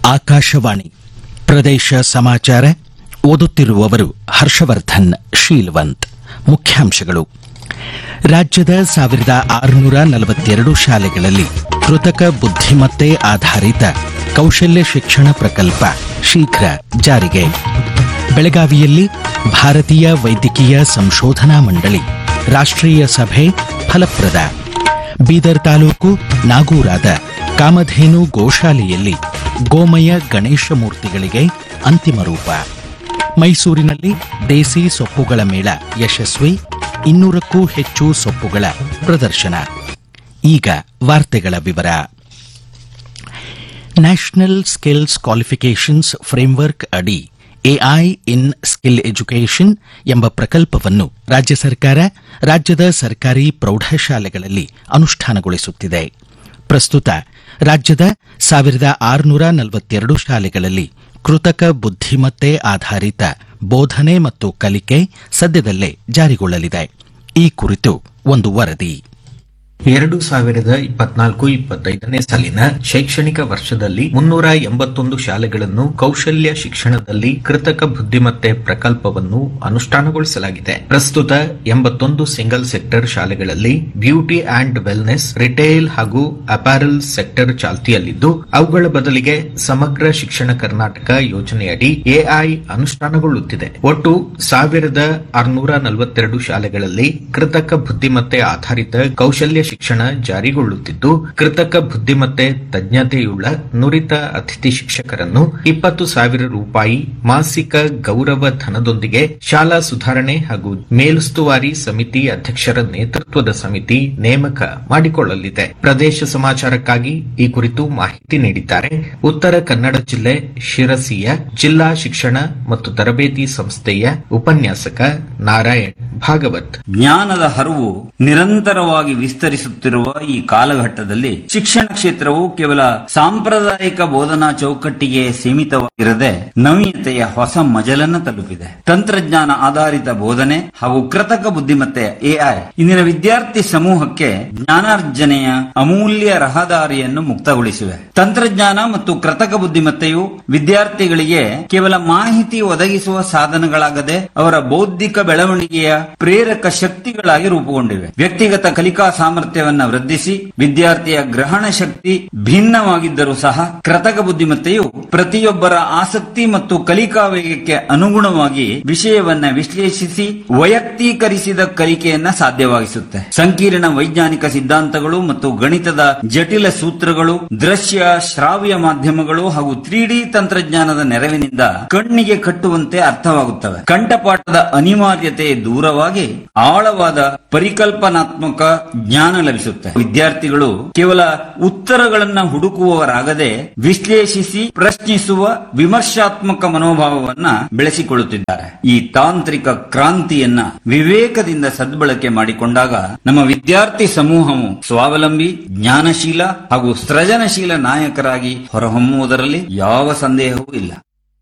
ಆಕಾಶವಾಣಿ ಪ್ರದೇಶ ಸಮಾಚಾರ ಓದುತ್ತಿರುವವರು ಹರ್ಷವರ್ಧನ್ ಶೀಲ್ವಂತ್ ಮುಖ್ಯಾಂಶಗಳು ರಾಜ್ಯದ ಸಾವಿರದ ಆರುನೂರ ನಲವತ್ತೆರಡು ಶಾಲೆಗಳಲ್ಲಿ ಕೃತಕ ಬುದ್ಧಿಮತ್ತೆ ಆಧಾರಿತ ಕೌಶಲ್ಯ ಶಿಕ್ಷಣ ಪ್ರಕಲ್ಪ ಶೀಘ್ರ ಜಾರಿಗೆ ಬೆಳಗಾವಿಯಲ್ಲಿ ಭಾರತೀಯ ವೈದ್ಯಕೀಯ ಸಂಶೋಧನಾ ಮಂಡಳಿ ರಾಷ್ಟ್ರೀಯ ಸಭೆ ಫಲಪ್ರದ ಬೀದರ್ ತಾಲೂಕು ನಾಗೂರಾದ ಕಾಮಧೇನು ಗೋಶಾಲೆಯಲ್ಲಿ ಗೋಮಯ ಗಣೇಶ ಮೂರ್ತಿಗಳಿಗೆ ಅಂತಿಮ ರೂಪ ಮೈಸೂರಿನಲ್ಲಿ ದೇಸಿ ಸೊಪ್ಪುಗಳ ಮೇಳ ಯಶಸ್ವಿ ಇನ್ನೂರಕ್ಕೂ ಹೆಚ್ಚು ಸೊಪ್ಪುಗಳ ಪ್ರದರ್ಶನ ಈಗ ವಾರ್ತೆಗಳ ವಿವರ ನ್ಯಾಷನಲ್ ಸ್ಕಿಲ್ಸ್ ಕ್ವಾಲಿಫಿಕೇಷನ್ಸ್ ಫ್ರೇಮ್ವರ್ಕ್ ಅಡಿ ಎಐ ಇನ್ ಸ್ಕಿಲ್ ಎಜುಕೇಷನ್ ಎಂಬ ಪ್ರಕಲ್ಪವನ್ನು ರಾಜ್ಯ ಸರ್ಕಾರ ರಾಜ್ಯದ ಸರ್ಕಾರಿ ಪ್ರೌಢಶಾಲೆಗಳಲ್ಲಿ ಅನುಷ್ಠಾನಗೊಳಿಸುತ್ತಿದೆ ಪ್ರಸ್ತುತ ರಾಜ್ಯದ ಸಾವಿರದ ಆರುನೂರ ನಲವತ್ತೆರಡು ಶಾಲೆಗಳಲ್ಲಿ ಕೃತಕ ಬುದ್ಧಿಮತ್ತೆ ಆಧಾರಿತ ಬೋಧನೆ ಮತ್ತು ಕಲಿಕೆ ಸದ್ಯದಲ್ಲೇ ಜಾರಿಗೊಳ್ಳಲಿದೆ ಈ ಕುರಿತು ಒಂದು ವರದಿ ಎರಡು ಸಾವಿರದ ಇಪ್ಪತ್ನಾಲ್ಕು ಇಪ್ಪತ್ತೈದನೇ ಸಾಲಿನ ಶೈಕ್ಷಣಿಕ ವರ್ಷದಲ್ಲಿ ಮುನ್ನೂರ ಎಂಬತ್ತೊಂದು ಶಾಲೆಗಳನ್ನು ಕೌಶಲ್ಯ ಶಿಕ್ಷಣದಲ್ಲಿ ಕೃತಕ ಬುದ್ಧಿಮತ್ತೆ ಪ್ರಕಲ್ಪವನ್ನು ಅನುಷ್ಠಾನಗೊಳಿಸಲಾಗಿದೆ ಪ್ರಸ್ತುತ ಎಂಬತ್ತೊಂದು ಸಿಂಗಲ್ ಸೆಕ್ಟರ್ ಶಾಲೆಗಳಲ್ಲಿ ಬ್ಯೂಟಿ ಅಂಡ್ ವೆಲ್ನೆಸ್ ರಿಟೇಲ್ ಹಾಗೂ ಅಪಾರಲ್ ಸೆಕ್ಟರ್ ಚಾಲ್ತಿಯಲ್ಲಿದ್ದು ಅವುಗಳ ಬದಲಿಗೆ ಸಮಗ್ರ ಶಿಕ್ಷಣ ಕರ್ನಾಟಕ ಯೋಜನೆಯಡಿ ಎಐ ಅನುಷ್ಠಾನಗೊಳ್ಳುತ್ತಿದೆ ಒಟ್ಟು ಸಾವಿರದ ಆರುನೂರ ನಲವತ್ತೆರಡು ಶಾಲೆಗಳಲ್ಲಿ ಕೃತಕ ಬುದ್ಧಿಮತ್ತೆ ಆಧಾರಿತ ಕೌಶಲ್ಯ ಶಿಕ್ಷಣ ಜಾರಿಗೊಳ್ಳುತ್ತಿದ್ದು ಕೃತಕ ಬುದ್ಧಿಮತ್ತೆ ತಜ್ಞತೆಯುಳ್ಳ ನುರಿತ ಅತಿಥಿ ಶಿಕ್ಷಕರನ್ನು ಇಪ್ಪತ್ತು ಸಾವಿರ ರೂಪಾಯಿ ಮಾಸಿಕ ಗೌರವ ಧನದೊಂದಿಗೆ ಶಾಲಾ ಸುಧಾರಣೆ ಹಾಗೂ ಮೇಲುಸ್ತುವಾರಿ ಸಮಿತಿ ಅಧ್ಯಕ್ಷರ ನೇತೃತ್ವದ ಸಮಿತಿ ನೇಮಕ ಮಾಡಿಕೊಳ್ಳಲಿದೆ ಪ್ರದೇಶ ಸಮಾಚಾರಕ್ಕಾಗಿ ಈ ಕುರಿತು ಮಾಹಿತಿ ನೀಡಿದ್ದಾರೆ ಉತ್ತರ ಕನ್ನಡ ಜಿಲ್ಲೆ ಶಿರಸಿಯ ಜಿಲ್ಲಾ ಶಿಕ್ಷಣ ಮತ್ತು ತರಬೇತಿ ಸಂಸ್ಥೆಯ ಉಪನ್ಯಾಸಕ ನಾರಾಯಣ್ ಭಾಗವತ್ ಜ್ಞಾನದ ಹರಿವು ನಿರಂತರವಾಗಿ ವಿಸ್ತರಿಸುತ್ತಿರುವ ಈ ಕಾಲಘಟ್ಟದಲ್ಲಿ ಶಿಕ್ಷಣ ಕ್ಷೇತ್ರವು ಕೇವಲ ಸಾಂಪ್ರದಾಯಿಕ ಬೋಧನಾ ಚೌಕಟ್ಟಿಗೆ ಸೀಮಿತವಾಗಿರದೆ ನವೀನತೆಯ ಹೊಸ ಮಜಲನ್ನು ತಲುಪಿದೆ ತಂತ್ರಜ್ಞಾನ ಆಧಾರಿತ ಬೋಧನೆ ಹಾಗೂ ಕೃತಕ ಬುದ್ಧಿಮತ್ತೆ ಎಐ ಇಂದಿನ ವಿದ್ಯಾರ್ಥಿ ಸಮೂಹಕ್ಕೆ ಜ್ಞಾನಾರ್ಜನೆಯ ಅಮೂಲ್ಯ ರಹದಾರಿಯನ್ನು ಮುಕ್ತಗೊಳಿಸಿವೆ ತಂತ್ರಜ್ಞಾನ ಮತ್ತು ಕೃತಕ ಬುದ್ಧಿಮತ್ತೆಯು ವಿದ್ಯಾರ್ಥಿಗಳಿಗೆ ಕೇವಲ ಮಾಹಿತಿ ಒದಗಿಸುವ ಸಾಧನಗಳಾಗದೆ ಅವರ ಬೌದ್ಧಿಕ ಬೆಳವಣಿಗೆಯ ಪ್ರೇರಕ ಶಕ್ತಿಗಳಾಗಿ ರೂಪುಗೊಂಡಿವೆ ವ್ಯಕ್ತಿಗತ ಕಲಿಕಾ ಸಾಮರ್ಥ್ಯವನ್ನ ವೃದ್ಧಿಸಿ ವಿದ್ಯಾರ್ಥಿಯ ಗ್ರಹಣ ಶಕ್ತಿ ಭಿನ್ನವಾಗಿದ್ದರೂ ಸಹ ಕೃತಕ ಬುದ್ಧಿಮತ್ತೆಯು ಪ್ರತಿಯೊಬ್ಬರ ಆಸಕ್ತಿ ಮತ್ತು ಕಲಿಕಾ ವೇಗಕ್ಕೆ ಅನುಗುಣವಾಗಿ ವಿಷಯವನ್ನ ವಿಶ್ಲೇಷಿಸಿ ವೈಯಕ್ತೀಕರಿಸಿದ ಕಲಿಕೆಯನ್ನ ಸಾಧ್ಯವಾಗಿಸುತ್ತೆ ಸಂಕೀರ್ಣ ವೈಜ್ಞಾನಿಕ ಸಿದ್ಧಾಂತಗಳು ಮತ್ತು ಗಣಿತದ ಜಟಿಲ ಸೂತ್ರಗಳು ದೃಶ್ಯ ಶ್ರಾವ್ಯ ಮಾಧ್ಯಮಗಳು ಹಾಗೂ ತ್ರೀ ಡಿ ತಂತ್ರಜ್ಞಾನದ ನೆರವಿನಿಂದ ಕಣ್ಣಿಗೆ ಕಟ್ಟುವಂತೆ ಅರ್ಥವಾಗುತ್ತವೆ ಕಂಠಪಾಠದ ಅನಿವಾರ್ಯತೆ ದೂರವಾಗಿ ಆಳವಾದ ಪರಿಕಲ್ಪನಾತ್ಮಕ ಜ್ಞಾನ ಲಭಿಸುತ್ತೆ ವಿದ್ಯಾರ್ಥಿಗಳು ಕೇವಲ ಉತ್ತರಗಳನ್ನ ಹುಡುಕುವವರಾಗದೆ ವಿಶ್ಲೇಷಿಸಿ ಪ್ರಶ್ನಿಸುವ ವಿಮರ್ಶಾತ್ಮಕ ಮನೋಭಾವವನ್ನ ಬೆಳೆಸಿಕೊಳ್ಳುತ್ತಿದ್ದಾರೆ ಈ ತಾಂತ್ರಿಕ ಕ್ರಾಂತಿಯನ್ನ ವಿವೇಕದಿಂದ ಸದ್ಬಳಕೆ ಮಾಡಿಕೊಂಡಾಗ ನಮ್ಮ ವಿದ್ಯಾರ್ಥಿ ಸಮೂಹವು ಸ್ವಾವಲಂಬಿ ಜ್ಞಾನಶೀಲ ಹಾಗೂ ಸೃಜನಶೀಲ ನಾಯಕರಾಗಿ ಹೊರಹೊಮ್ಮುವುದರಲ್ಲಿ ಯಾವ ಸಂದೇಹವೂ ಇಲ್ಲ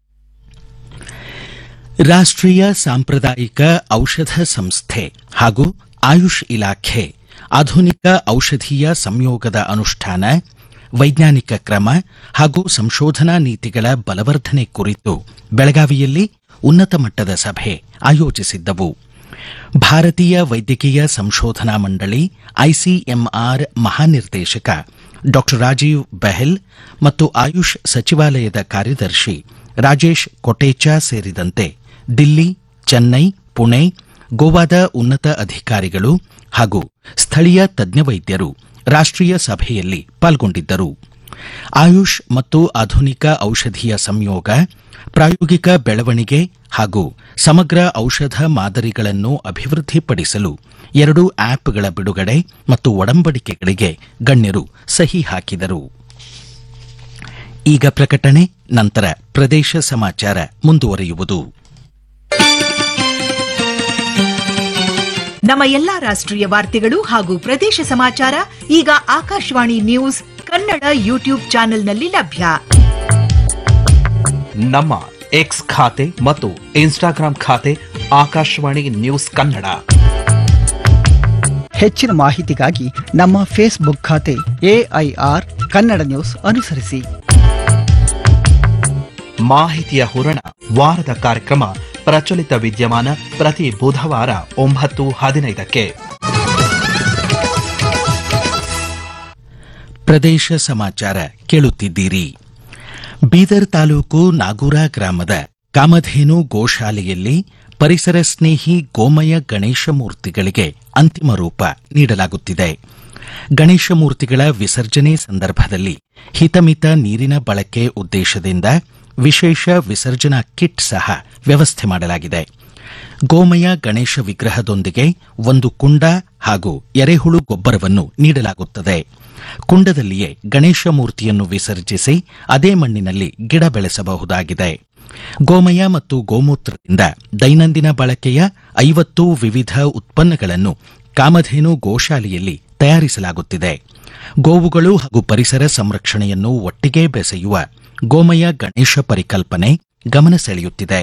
ರಾಷ್ಟ್ರೀಯ ಸಾಂಪ್ರದಾಯಿಕ ಔಷಧ ಸಂಸ್ಥೆ ಹಾಗೂ ಆಯುಷ್ ಇಲಾಖೆ ಆಧುನಿಕ ಔಷಧೀಯ ಸಂಯೋಗದ ಅನುಷ್ಠಾನ ವೈಜ್ಞಾನಿಕ ಕ್ರಮ ಹಾಗೂ ಸಂಶೋಧನಾ ನೀತಿಗಳ ಬಲವರ್ಧನೆ ಕುರಿತು ಬೆಳಗಾವಿಯಲ್ಲಿ ಉನ್ನತ ಮಟ್ಟದ ಸಭೆ ಆಯೋಜಿಸಿದ್ದವು ಭಾರತೀಯ ವೈದ್ಯಕೀಯ ಸಂಶೋಧನಾ ಮಂಡಳಿ ಐಸಿಎಂಆರ್ ಮಹಾನಿರ್ದೇಶಕ ಡಾ ರಾಜೀವ್ ಬೆಹೆಲ್ ಮತ್ತು ಆಯುಷ್ ಸಚಿವಾಲಯದ ಕಾರ್ಯದರ್ಶಿ ರಾಜೇಶ್ ಕೊಟೇಚಾ ಸೇರಿದಂತೆ ದಿಲ್ಲಿ ಚೆನ್ನೈ ಪುಣೆ ಗೋವಾದ ಉನ್ನತ ಅಧಿಕಾರಿಗಳು ಹಾಗೂ ಸ್ಥಳೀಯ ತಜ್ಞ ವೈದ್ಯರು ರಾಷ್ಟ್ರೀಯ ಸಭೆಯಲ್ಲಿ ಪಾಲ್ಗೊಂಡಿದ್ದರು ಆಯುಷ್ ಮತ್ತು ಆಧುನಿಕ ಔಷಧೀಯ ಸಂಯೋಗ ಪ್ರಾಯೋಗಿಕ ಬೆಳವಣಿಗೆ ಹಾಗೂ ಸಮಗ್ರ ಔಷಧ ಮಾದರಿಗಳನ್ನು ಅಭಿವೃದ್ಧಿಪಡಿಸಲು ಎರಡು ಆಪ್ಗಳ ಬಿಡುಗಡೆ ಮತ್ತು ಒಡಂಬಡಿಕೆಗಳಿಗೆ ಗಣ್ಯರು ಸಹಿ ಹಾಕಿದರು ಈಗ ಪ್ರಕಟಣೆ ನಂತರ ಪ್ರದೇಶ ಸಮಾಚಾರ ಮುಂದುವರಿಯುವುದು ನಮ್ಮ ಎಲ್ಲಾ ರಾಷ್ಟ್ರೀಯ ವಾರ್ತೆಗಳು ಹಾಗೂ ಪ್ರದೇಶ ಸಮಾಚಾರ ಈಗ ಆಕಾಶವಾಣಿ ನ್ಯೂಸ್ ಕನ್ನಡ ಯೂಟ್ಯೂಬ್ ಚಾನೆಲ್ನಲ್ಲಿ ಲಭ್ಯ ನಮ್ಮ ಎಕ್ಸ್ ಖಾತೆ ಮತ್ತು ಇನ್ಸ್ಟಾಗ್ರಾಂ ಖಾತೆ ಆಕಾಶವಾಣಿ ನ್ಯೂಸ್ ಕನ್ನಡ ಹೆಚ್ಚಿನ ಮಾಹಿತಿಗಾಗಿ ನಮ್ಮ ಫೇಸ್ಬುಕ್ ಖಾತೆ ಎಐಆರ್ ಕನ್ನಡ ನ್ಯೂಸ್ ಅನುಸರಿಸಿ ಮಾಹಿತಿಯ ಹೂರಣ ವಾರದ ಕಾರ್ಯಕ್ರಮ ಪ್ರಚಲಿತ ವಿದ್ಯಮಾನ ಪ್ರತಿ ಬುಧವಾರ ಒಂಬತ್ತು ಹದಿನೈದಕ್ಕೆ ಪ್ರದೇಶ ಸಮಾಚಾರ ಕೇಳುತ್ತಿದ್ದೀರಿ ಬೀದರ್ ತಾಲೂಕು ನಾಗೂರ ಗ್ರಾಮದ ಕಾಮಧೇನು ಗೋಶಾಲೆಯಲ್ಲಿ ಪರಿಸರ ಸ್ನೇಹಿ ಗೋಮಯ ಗಣೇಶ ಮೂರ್ತಿಗಳಿಗೆ ಅಂತಿಮ ರೂಪ ನೀಡಲಾಗುತ್ತಿದೆ ಗಣೇಶ ಮೂರ್ತಿಗಳ ವಿಸರ್ಜನೆ ಸಂದರ್ಭದಲ್ಲಿ ಹಿತಮಿತ ನೀರಿನ ಬಳಕೆ ಉದ್ದೇಶದಿಂದ ವಿಶೇಷ ವಿಸರ್ಜನಾ ಕಿಟ್ ಸಹ ವ್ಯವಸ್ಥೆ ಮಾಡಲಾಗಿದೆ ಗೋಮಯ ಗಣೇಶ ವಿಗ್ರಹದೊಂದಿಗೆ ಒಂದು ಕುಂಡ ಹಾಗೂ ಎರೆಹುಳು ಗೊಬ್ಬರವನ್ನು ನೀಡಲಾಗುತ್ತದೆ ಕುಂಡದಲ್ಲಿಯೇ ಗಣೇಶ ಮೂರ್ತಿಯನ್ನು ವಿಸರ್ಜಿಸಿ ಅದೇ ಮಣ್ಣಿನಲ್ಲಿ ಗಿಡ ಬೆಳೆಸಬಹುದಾಗಿದೆ ಗೋಮಯ ಮತ್ತು ಗೋಮೂತ್ರದಿಂದ ದೈನಂದಿನ ಬಳಕೆಯ ಐವತ್ತು ವಿವಿಧ ಉತ್ಪನ್ನಗಳನ್ನು ಕಾಮಧೇನು ಗೋಶಾಲೆಯಲ್ಲಿ ತಯಾರಿಸಲಾಗುತ್ತಿದೆ ಗೋವುಗಳು ಹಾಗೂ ಪರಿಸರ ಸಂರಕ್ಷಣೆಯನ್ನು ಒಟ್ಟಿಗೆ ಬೆಸೆಯುವ ಗೋಮಯ ಗಣೇಶ ಪರಿಕಲ್ಪನೆ ಗಮನ ಸೆಳೆಯುತ್ತಿದೆ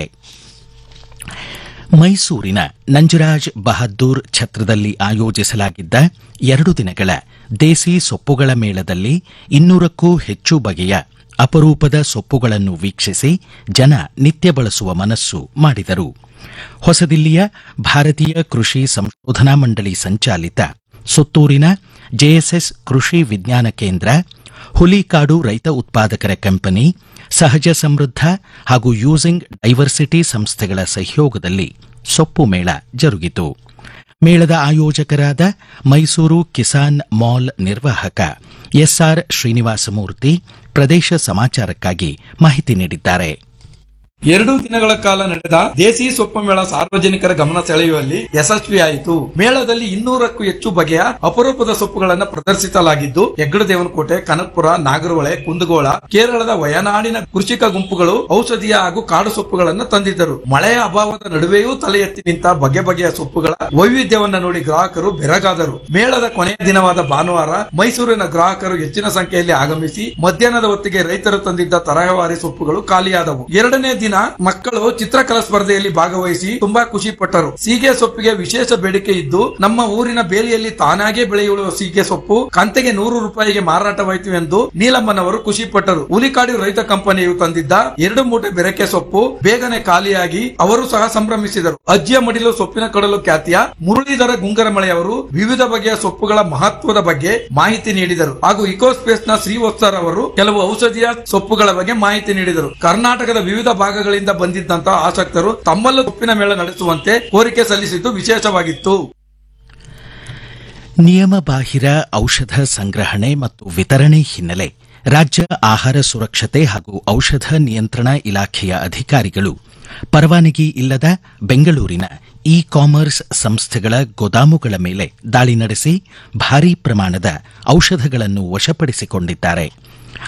ಮೈಸೂರಿನ ನಂಜರಾಜ್ ಬಹದ್ದೂರ್ ಛತ್ರದಲ್ಲಿ ಆಯೋಜಿಸಲಾಗಿದ್ದ ಎರಡು ದಿನಗಳ ದೇಸಿ ಸೊಪ್ಪುಗಳ ಮೇಳದಲ್ಲಿ ಇನ್ನೂರಕ್ಕೂ ಹೆಚ್ಚು ಬಗೆಯ ಅಪರೂಪದ ಸೊಪ್ಪುಗಳನ್ನು ವೀಕ್ಷಿಸಿ ಜನ ನಿತ್ಯ ಬಳಸುವ ಮನಸ್ಸು ಮಾಡಿದರು ಹೊಸದಿಲ್ಲಿಯ ಭಾರತೀಯ ಕೃಷಿ ಸಂಶೋಧನಾ ಮಂಡಳಿ ಸಂಚಾಲಿತ ಸುತ್ತೂರಿನ ಜೆಎಸ್ಎಸ್ ಕೃಷಿ ವಿಜ್ಞಾನ ಕೇಂದ್ರ ಹುಲಿಕಾಡು ರೈತ ಉತ್ಪಾದಕರ ಕಂಪನಿ ಸಹಜ ಸಮೃದ್ಧ ಹಾಗೂ ಯೂಸಿಂಗ್ ಡೈವರ್ಸಿಟಿ ಸಂಸ್ಥೆಗಳ ಸಹಯೋಗದಲ್ಲಿ ಸೊಪ್ಪು ಮೇಳ ಜರುಗಿತು ಮೇಳದ ಆಯೋಜಕರಾದ ಮೈಸೂರು ಕಿಸಾನ್ ಮಾಲ್ ನಿರ್ವಾಹಕ ಎಸ್ಆರ್ ಶ್ರೀನಿವಾಸಮೂರ್ತಿ ಪ್ರದೇಶ ಸಮಾಚಾರಕ್ಕಾಗಿ ಮಾಹಿತಿ ನೀಡಿದ್ದಾರೆ ಎರಡು ದಿನಗಳ ಕಾಲ ನಡೆದ ದೇಸಿ ಸೊಪ್ಪು ಮೇಳ ಸಾರ್ವಜನಿಕರ ಗಮನ ಸೆಳೆಯುವಲ್ಲಿ ಯಶಸ್ವಿಯಾಯಿತು ಮೇಳದಲ್ಲಿ ಇನ್ನೂರಕ್ಕೂ ಹೆಚ್ಚು ಬಗೆಯ ಅಪರೂಪದ ಸೊಪ್ಪುಗಳನ್ನು ಪ್ರದರ್ಶಿಸಲಾಗಿದ್ದು ಹೆಗ್ಗಡದೇವನಕೋಟೆ ಕನಕಪುರ ನಾಗರಹೊಳೆ ಕುಂದಗೋಳ ಕೇರಳದ ವಯನಾಡಿನ ಕೃಷಿಕ ಗುಂಪುಗಳು ಔಷಧೀಯ ಹಾಗೂ ಕಾಡು ಸೊಪ್ಪುಗಳನ್ನು ತಂದಿದ್ದರು ಮಳೆಯ ಅಭಾವದ ನಡುವೆಯೂ ತಲೆ ಎತ್ತಿ ನಿಂತ ಬಗೆ ಬಗೆಯ ಸೊಪ್ಪುಗಳ ವೈವಿಧ್ಯವನ್ನ ನೋಡಿ ಗ್ರಾಹಕರು ಬೆರಗಾದರು ಮೇಳದ ಕೊನೆಯ ದಿನವಾದ ಭಾನುವಾರ ಮೈಸೂರಿನ ಗ್ರಾಹಕರು ಹೆಚ್ಚಿನ ಸಂಖ್ಯೆಯಲ್ಲಿ ಆಗಮಿಸಿ ಮಧ್ಯಾಹ್ನದ ಹೊತ್ತಿಗೆ ರೈತರು ತಂದಿದ್ದ ತರಹವಾರಿ ಸೊಪ್ಪುಗಳು ಖಾಲಿಯಾದವು ಎರಡನೇ ದಿನ ಮಕ್ಕಳು ಚಿತ್ರಕಲಾ ಸ್ಪರ್ಧೆಯಲ್ಲಿ ಭಾಗವಹಿಸಿ ತುಂಬಾ ಖುಷಿ ಪಟ್ಟರು ಸೀಗೆ ಸೊಪ್ಪಿಗೆ ವಿಶೇಷ ಬೇಡಿಕೆ ಇದ್ದು ನಮ್ಮ ಊರಿನ ಬೇಲಿಯಲ್ಲಿ ತಾನಾಗೆ ಬೆಳೆಯುವ ಸೀಗೆ ಸೊಪ್ಪು ಕಂತೆಗೆ ನೂರು ರೂಪಾಯಿಗೆ ಮಾರಾಟವಾಯಿತು ಎಂದು ನೀಲಮ್ಮನವರು ಖುಷಿ ಪಟ್ಟರು ಹುಲಿಕಾಡು ರೈತ ಕಂಪನಿಯು ತಂದಿದ್ದ ಎರಡು ಮೂಟೆ ಬೆರಕೆ ಸೊಪ್ಪು ಬೇಗನೆ ಖಾಲಿಯಾಗಿ ಅವರು ಸಹ ಸಂಭ್ರಮಿಸಿದರು ಅಜ್ಜಿಯ ಮಡಿಲು ಸೊಪ್ಪಿನ ಕಡಲು ಖ್ಯಾತಿಯ ಮುರಳೀಧರ ಗುಂಗರಮಳೆಯವರು ವಿವಿಧ ಬಗೆಯ ಸೊಪ್ಪುಗಳ ಮಹತ್ವದ ಬಗ್ಗೆ ಮಾಹಿತಿ ನೀಡಿದರು ಹಾಗೂ ಇಕೋಸ್ಪೇಸ್ ನ ಶ್ರೀವತ್ಸರ್ ಅವರು ಕೆಲವು ಔಷಧೀಯ ಸೊಪ್ಪುಗಳ ಬಗ್ಗೆ ಮಾಹಿತಿ ನೀಡಿದರು ಕರ್ನಾಟಕದ ವಿವಿಧ ಭಾಗಗಳಿಂದ ಬಂದಿದ್ದಂತಹ ಆಸಕ್ತರು ತಮ್ಮಲ್ಲೂ ಸೊಪ್ಪಿನ ಮೇಳ ನಡೆಸುವಂತೆ ಕೋರಿಕೆ ಸಲ್ಲಿಸಿದ್ದು ವಿಶೇಷವಾಗಿತ್ತು ನಿಯಮಬಾಹಿರ ಔಷಧ ಸಂಗ್ರಹಣೆ ಮತ್ತು ವಿತರಣೆ ಹಿನ್ನೆಲೆ ರಾಜ್ಯ ಆಹಾರ ಸುರಕ್ಷತೆ ಹಾಗೂ ಔಷಧ ನಿಯಂತ್ರಣ ಇಲಾಖೆಯ ಅಧಿಕಾರಿಗಳು ಪರವಾನಗಿ ಇಲ್ಲದ ಬೆಂಗಳೂರಿನ ಇ ಕಾಮರ್ಸ್ ಸಂಸ್ಥೆಗಳ ಗೋದಾಮುಗಳ ಮೇಲೆ ದಾಳಿ ನಡೆಸಿ ಭಾರೀ ಪ್ರಮಾಣದ ಔಷಧಗಳನ್ನು ವಶಪಡಿಸಿಕೊಂಡಿದ್ದಾರೆ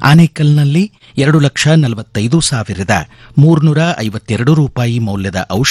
ಆನೇಕಲ್ನಲ್ಲಿ ಎರಡು ಲಕ್ಷ ನಲವತ್ತೈದು ಸಾವಿರದ ಮೂರ್ನೂರ ಐವತ್ತೆರಡು ರೂಪಾಯಿ ಮೌಲ್ಯದ ಔಷಧ